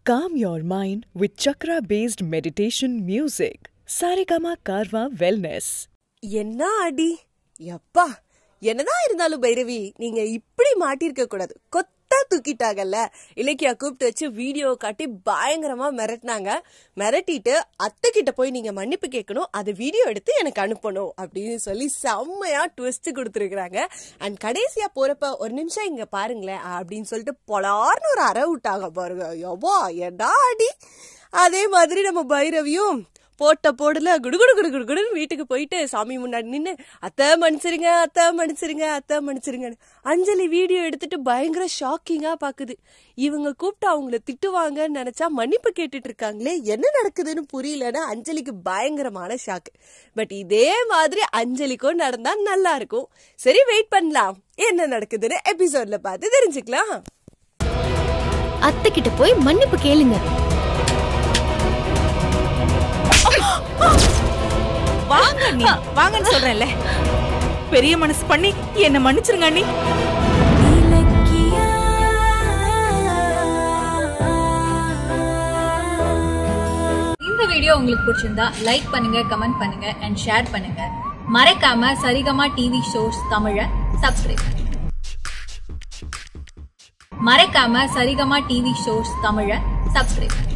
Calm your mind with chakra based meditation music. Saregama Karwa Wellness. என்ன அடி எப்பா என்னதான் இருந்தாலும் பைரவி நீங்க இப்படி மாட்டிருக்க கூடாது கொத்தா தூக்கிட்டாங்கல்ல இலக்கியா கூப்பிட்டு வச்சு வீடியோ காட்டி பயங்கரமா மிரட்டினாங்க மிரட்டிட்டு அத்தை கிட்ட போய் நீங்க மன்னிப்பு கேட்கணும் அது வீடியோ எடுத்து எனக்கு அனுப்பணும் அப்படின்னு சொல்லி செம்மையா ட்விஸ்ட் கொடுத்துருக்காங்க அண்ட் கடைசியா போறப்ப ஒரு நிமிஷம் இங்க பாருங்களேன் அப்படின்னு சொல்லிட்டு பொலார்னு ஒரு அற விட்டாங்க பாருங்க எவ்வா என்ன அடி அதே மாதிரி நம்ம பைரவியும் போட்ட போடல குடுகுடு குடு குடு குடுன்னு வீட்டுக்கு போயிட்டு சாமி முன்னாடி நின்று அத்தை மன்னிச்சிருங்க அத்தை மன்னிச்சிருங்க அத்தை மன்னிச்சிருங்கன்னு அஞ்சலி வீடியோ எடுத்துட்டு பயங்கர ஷாக்கிங்கா பாக்குது இவங்க கூப்பிட்டு அவங்கள திட்டுவாங்கன்னு நினைச்சா மன்னிப்பு கேட்டுட்டு இருக்காங்களே என்ன நடக்குதுன்னு புரியலன்னா அஞ்சலிக்கு பயங்கரமான ஷாக்கு பட் இதே மாதிரி அஞ்சலிக்கும் நடந்தா நல்லா இருக்கும் சரி வெயிட் பண்ணலாம் என்ன நடக்குதுன்னு எபிசோட்ல பார்த்து தெரிஞ்சுக்கலாம் அத்தை கிட்ட போய் மன்னிப்பு கேளுங்க வாங்க அண்ணி வாங்கன்னு சொல்றேன்ல பெரிய மனசு பண்ணி என்ன மன்னிச்சிருங்க அண்ணி இந்த வீடியோ உங்களுக்கு பிடிச்சிருந்தா லைக் பண்ணுங்க கமெண்ட் பண்ணுங்க அண்ட் ஷேர் பண்ணுங்க மறக்காம சரிகமா டிவி ஷோஸ் தமிழ சப்ஸ்கிரைப் பண்ணுங்க மறக்காம சரிகமா டிவி ஷோஸ் தமிழ சப்ஸ்கிரைப் பண்ணுங்க